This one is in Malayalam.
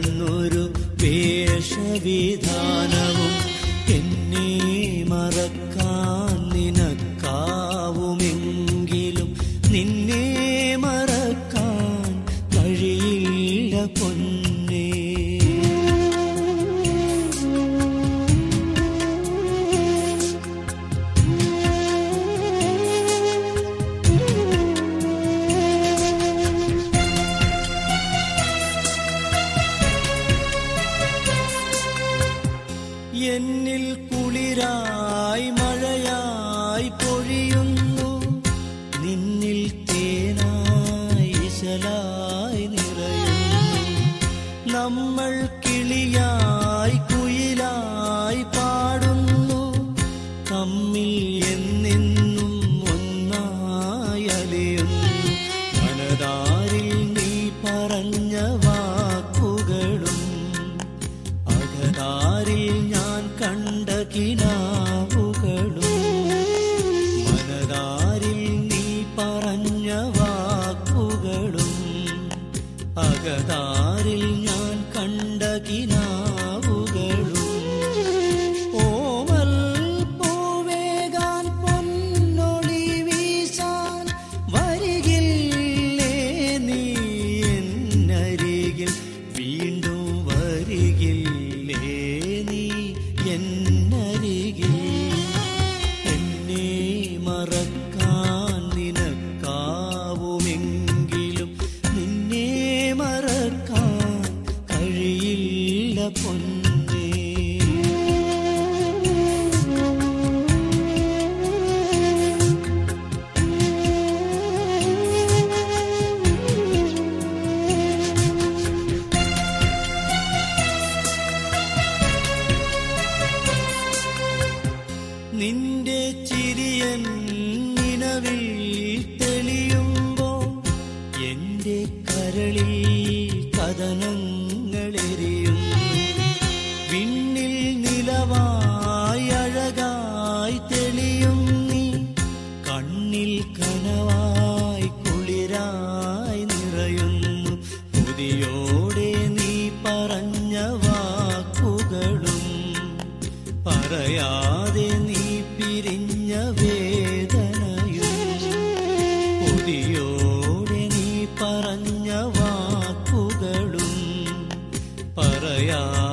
മറന്നൊരു വേഷവിധാനവും എന്നെ മറക്കാൻ നിനക്കാവുമെങ്കിലും നിന്നെ മറക്കാൻ കഴിയില്ല പൊന്നേ എന്നിൽ കുളിരായി മഴയായി പൊഴിയുന്നു നിന്നിൽ തേനായി ഇശലായി നിറയുന്നു നമ്മൾ കിളിയായി കുയിലായി പാടുന്നു തമ്മിൽ എന്നെന്നും ഒന്നായി അലയുന്നു മനതാരിൽ നീ പറഞ്ഞ വാക്കുകളും അകതാരിൽ ഞാൻ കണ്ട കിനാവുകളും മനതാരിൽ നീ പറഞ്ഞ വാക്കുകളും അകതാരിൽ ഞാൻ കണ്ട കിനാവുകളും ഓമൽ പൂവേകാൻ പൊന്നൊളി വീശാൻ വരികില്ലേ നീ എന്നരികിൽ വീണ്ടും വരികില്ലേ നീ എന്നരികിൽ എന്നെ മറക്കാൻ നിനക്കാവുമെങ്കിലും നിന്നെ മറക്കാൻ കഴിയില്ല പൊന്നേ നിന്റെ ചിരിയൻ നിലവിൽ തെളിയുമ്പോ എന്റെ കരളിൽ കഥനങ്ങളെരിയുന്നു വിണ്ണിൽ നിലവായി അഴകായി തെളിയും നീ കണ്ണിൽ കനവായി കുളിരായി നിറയുന്നു പുതിയോടെ നീ പറഞ്ഞ വാക്കുകളും പറയാതെ നീ പിരിഞ്ഞ വേദനയും പുതിയോടെ നീ പറഞ്ഞ വാക്കുകളും പറയാതെ